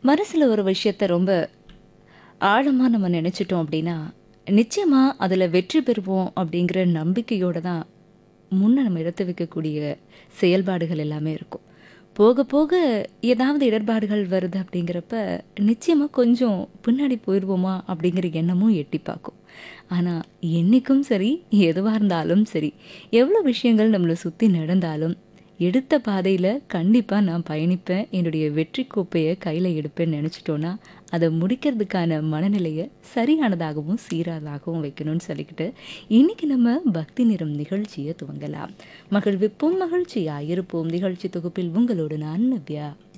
மனசில் ஒரு விஷயத்த ரொம்ப ஆழமாக நம்ம நினச்சிட்டோம் அப்படின்னா நிச்சயமாக அதில் வெற்றி பெறுவோம் அப்படிங்கிற நம்பிக்கையோடு தான் முன்ன நம்ம எடுத்து வைக்கக்கூடிய செயல்பாடுகள் எல்லாமே இருக்கும் போக போக ஏதாவது இடர்பாடுகள் வருது அப்படிங்கிறப்ப நிச்சயமாக கொஞ்சம் பின்னாடி போயிடுவோமா அப்படிங்கிற எண்ணமும் எட்டி பார்க்கும் ஆனால் என்றைக்கும் சரி எதுவாக இருந்தாலும் சரி எவ்வளோ விஷயங்கள் நம்மளை சுற்றி நடந்தாலும் எடுத்த பாதையில் கண்டிப்பாக நான் பயணிப்பேன் என்னுடைய வெற்றி கோப்பையை கையில் எடுப்பேன்னு நினச்சிட்டோன்னா அதை முடிக்கிறதுக்கான மனநிலையை சரியானதாகவும் சீரானதாகவும் வைக்கணும்னு சொல்லிக்கிட்டு இன்னைக்கு நம்ம பக்தி நிறம் நிகழ்ச்சியை துவங்கலாம் மகிழ்விப்போம் மகிழ்ச்சியாக இருப்போம் நிகழ்ச்சி தொகுப்பில் உங்களோடு நான் நவ்யா